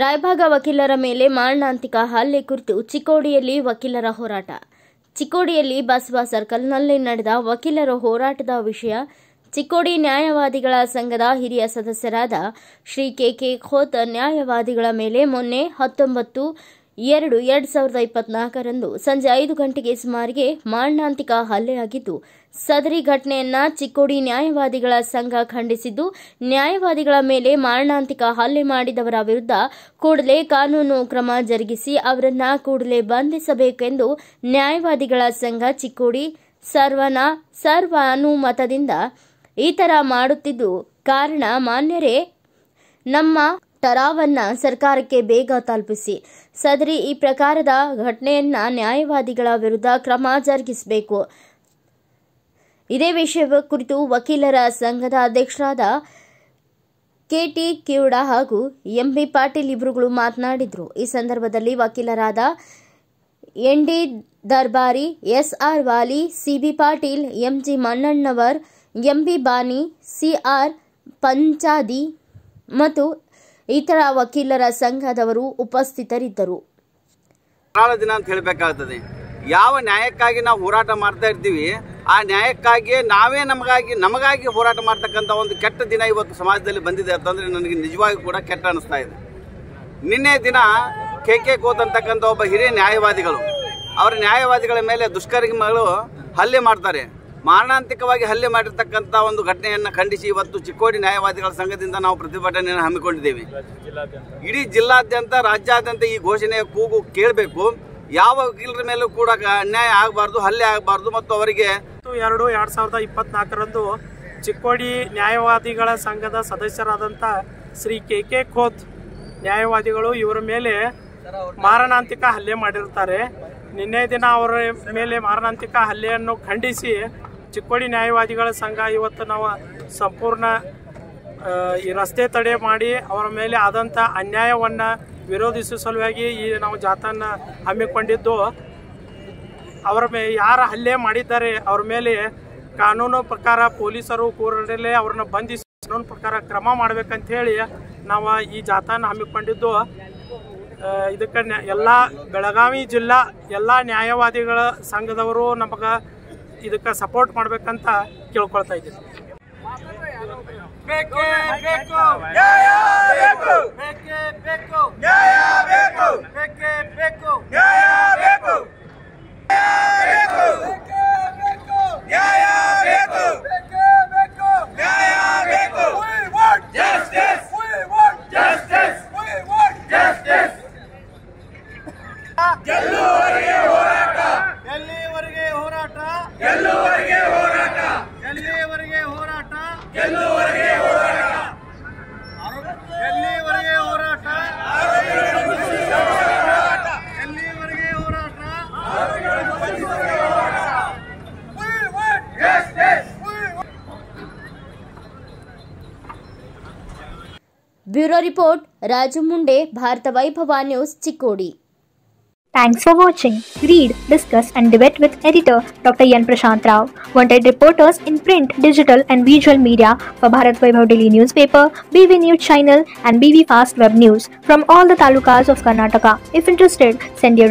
ರಾಯಭಾಗ ವಕೀಲರ ಮೇಲೆ ಮಾರಣಾಂತಿಕ ಹಲ್ಲೆ ಕುರಿತು ಚಿಕ್ಕೋಡಿಯಲ್ಲಿ ವಕೀಲರ ಹೋರಾಟ ಚಿಕ್ಕೋಡಿಯಲ್ಲಿ ಬಸವ ಸರ್ಕಲ್ನಲ್ಲಿ ನಡೆದ ವಕೀಲರ ಹೋರಾಟದ ವಿಷಯ ಚಿಕ್ಕೋಡಿ ನ್ಯಾಯವಾದಿಗಳ ಸಂಘದ ಹಿರಿಯ ಸದಸ್ಯರಾದ ಶ್ರೀ ಕೆಕೆ ಖೋತ್ ನ್ಯಾಯವಾದಿಗಳ ಮೇಲೆ ಮೊನ್ನೆ ಹತ್ತೊಂಬತ್ತು ಎರಡು ಎರಡ್ ಸಾವಿರದ ಇಪ್ಪತ್ನಾಲ್ಕರಂದು ಸಂಜೆ ಐದು ಗಂಟೆಗೆ ಸುಮಾರಿಗೆ ಮಾರಣಾಂತಿಕ ಹಲ್ಲೆಯಾಗಿದ್ದು ಸದರಿ ಘಟನೆಯನ್ನ ಚಿಕ್ಕೋಡಿ ನ್ಯಾಯವಾದಿಗಳ ಸಂಘ ಖಂಡಿಸಿದ್ದು ನ್ಯಾಯವಾದಿಗಳ ಮೇಲೆ ಮಾರಣಾಂತಿಕ ಹಲ್ಲೆ ಮಾಡಿದವರ ವಿರುದ್ಧ ಕೂಡಲೇ ಕಾನೂನು ಕ್ರಮ ಜರುಗಿಸಿ ಅವರನ್ನ ಕೂಡಲೇ ಬಂಧಿಸಬೇಕೆಂದು ನ್ಯಾಯವಾದಿಗಳ ಸಂಘ ಚಿಕ್ಕೋಡಿ ಸರ್ವನ ಸರ್ವಾನುಮತದಿಂದ ಈ ತರ ಮಾಡುತ್ತಿದ್ದು ಕಾರಣ ಮಾನ್ಯರೇ ನಮ್ಮ ಟರಾವನ್ನ ಸರ್ಕಾರಕ್ಕೆ ಬೇಗ ತಲುಪಿಸಿ ಸದರಿ ಈ ಪ್ರಕಾರದ ಘಟನೆಯನ್ನ ನ್ಯಾಯವಾದಿಗಳ ವಿರುದ್ಧ ಕ್ರಮ ಜರುಗಿಸಬೇಕು ಇದೇ ವಿಷಯ ಕುರಿತು ವಕೀಲರ ಸಂಘದ ಅಧ್ಯಕ್ಷರಾದ ಕೆಟಿ ಕಿವುಡ ಹಾಗೂ ಎಂಬಿ ಪಾಟೀಲ್ ಇಬ್ಬರುಗಳು ಮಾತನಾಡಿದರು ಈ ಸಂದರ್ಭದಲ್ಲಿ ವಕೀಲರಾದ ND Darbari SR Wali CB Patil MG Mannannavar MB Bani CR Panchadi ಮತ್ತು ಇತರ ವಕೀಲರ ಸಂಘದವರು ಉಪಸ್ಥಿತರಿದ್ದರು ಕರಾಳ ದಿನ ಅಂತ ಹೇಳಬೇಕಾಗ್ತದೆ ಯಾವ ನ್ಯಾಯಕ್ಕಾಗಿ ನಾವು ಹೋರಾಟ ಮಾಡ್ತಾ ಇರ್ತೀವಿ ಆ ನ್ಯಾಯಕ್ಕಾಗಿ ನಾವೇ ನಮಗಾಗಿ ನಮಗಾಗಿ ಹೋರಾಟ ಮಾಡ್ತಕ್ಕಂಥ ಒಂದು ಕೆಟ್ಟ ದಿನ ಇವತ್ತು ಸಮಾಜದಲ್ಲಿ ಬಂದಿದೆ ಅಂತಂದ್ರೆ ನನಗೆ ನಿಜವಾಗಿ ಕೂಡ ಕೆಟ್ಟ ಅನಿಸ್ತಾ ಇದೆ ನಿನ್ನೆ ದಿನ ಕೆ ಕೆ ಕೋತ್ ಅಂತಕ್ಕಂಥ ಒಬ್ಬ ಹಿರಿಯ ನ್ಯಾಯವಾದಿಗಳು ಅವರ ನ್ಯಾಯವಾದಿಗಳ ಮೇಲೆ ದುಷ್ಕರ್ಮಿಗಳು ಹಲ್ಲೆ ಮಾಡ್ತಾರೆ ಮಾರಣಾಂತಿಕವಾಗಿ ಹಲ್ಲೆ ಮಾಡಿರ್ತಕ್ಕಂಥ ಒಂದು ಘಟನೆಯನ್ನು ಖಂಡಿಸಿ ಇವತ್ತು ಚಿಕ್ಕೋಡಿ ನ್ಯಾಯವಾದಿಗಳ ಸಂಘದಿಂದ ನಾವು ಪ್ರತಿಭಟನೆಯನ್ನು ಹಮ್ಮಿಕೊಂಡಿದ್ದೇವೆ ಇಡೀ ಜಿಲ್ಲಾದ್ಯಂತ ರಾಜ್ಯಾದ್ಯಂತ ಈ ಘೋಷಣೆಯ ಕೂಗು ಕೇಳಬೇಕು ಯಾವ ವಕೀಲರ ಮೇಲೂ ಕೂಡ ಅನ್ಯಾಯ ಆಗಬಾರ್ದು ಹಲ್ಲೆ ಆಗಬಾರ್ದು ಮತ್ತು ಅವರಿಗೆ ಹತ್ತು ಎರಡು ಎರಡು ಸಾವಿರದ ಇಪ್ಪತ್ನಾಲ್ಕರಂದು ಚಿಕ್ಕೋಡಿ ನ್ಯಾಯವಾದಿಗಳ ಸಂಘದ ಸದಸ್ಯರಾದಂಥ ಶ್ರೀ ಕೆ ಕೆ ಖೋತ್ ನ್ಯಾಯವಾದಿಗಳು ಇವರ ಮೇಲೆ ಮಾರಣಾಂತಿಕ ಹಲ್ಲೆ ಮಾಡಿರ್ತಾರೆ ನಿನ್ನೆ ದಿನ ಅವರ ಮೇಲೆ ಮಾರಣಾಂತಿಕ ಹಲ್ಲೆಯನ್ನು ಖಂಡಿಸಿ ಚಿಕ್ಕೋಡಿ ನ್ಯಾಯವಾದಿಗಳ ಸಂಘ ಇವತ್ತು ನಾವು ಸಂಪೂರ್ಣ ಆ, ಈ ರಸ್ತೆ ತಡೆ ಮಾಡಿ ಅವರ ಮೇಲೆ ಆದಂಥ ಅನ್ಯಾಯವನ್ನು ವಿರೋಧಿಸುವ ಸಲುವಾಗಿ ಈ ನಾವು ಜಾಥಾನ ಹಮ್ಮಿಕೊಂಡಿದ್ದು ಅವರ ಮೇ ಯಾರ ಹಲ್ಲೆ ಮಾಡಿದ್ದಾರೆ ಅವ್ರ ಮೇಲೆ ಕಾನೂನು ಪ್ರಕಾರ ಪೊಲೀಸರು ಕೂಡಲೇ ಅವ್ರನ್ನ ಬಂಧಿಸಿ ಕಾನೂನು ಪ್ರಕಾರ ಕ್ರಮ ಮಾಡ್ಬೇಕಂತ ಹೇಳಿ ನಾವು ಈ ಜಾಥಾನ ಹಮ್ಮಿಕೊಂಡಿದ್ದು ಆ, ಇದಕ್ಕೆ ನ್ಯಾ- ಎಲ್ಲ ಬೆಳಗಾವಿ ಜಿಲ್ಲಾ ಎಲ್ಲ ನ್ಯಾಯವಾದಿಗಳ ಸಂಘದವರು ನಮಗೆ ಇದಕ್ಕೆ ಸಪೋರ್ಟ್ ಮಾಡ್ಬೇಕಂತ ಕೇಳ್ಕೊಳ್ತಾ ಇದ್ದೀವಿ ಬೇಕೇ ಬೇಕು ನ್ಯಾಯ ಬೇಕು ಬೇಕೇ ಬೇಕು ನ್ಯಾಯ ಬೇಕು ಬೇಕೇ ಬೇಕು ನ್ಯಾಯ ಬೇಕು ನ್ಯಾಯ ಬೇಕು ಬೇಕೇ ಬೇಕು ನ್ಯಾಯ ಬೇಕು we want justice we want justice we want justice ಗೆಲ್ಲುವರೆಗೆ ಹೋರಾಟ ಎಲ್ಲಿವರೆಗೆ ಹೋರಾಟ ಗೆಲ್ಲುವರೆಗೆ ಹೋರಾಟ ಎಲ್ಲಿವರೆಗೆ ಹೋರಾಟ ಗೆಲ್ಲುವರೆಗೆ ಹೋರಾಟ ಎಲ್ಲಿವರೆಗೆ ಹೋರಾಟ ಎಲ್ಲಿವರೆಗೆ ಹೋರಾಟ We want justice. We want bureau report Raju Munde Bharata Vaibhava news Chikkodi Thanks for watching. Read, discuss, and debate with editor Dr. Yan Prashant Rao. Wanted reporters in print, digital, and visual media for Bharat Vaibhav Daily Newspaper, BV News Channel, and BV Fast Web News from all the talukas of Karnataka. If interested, send your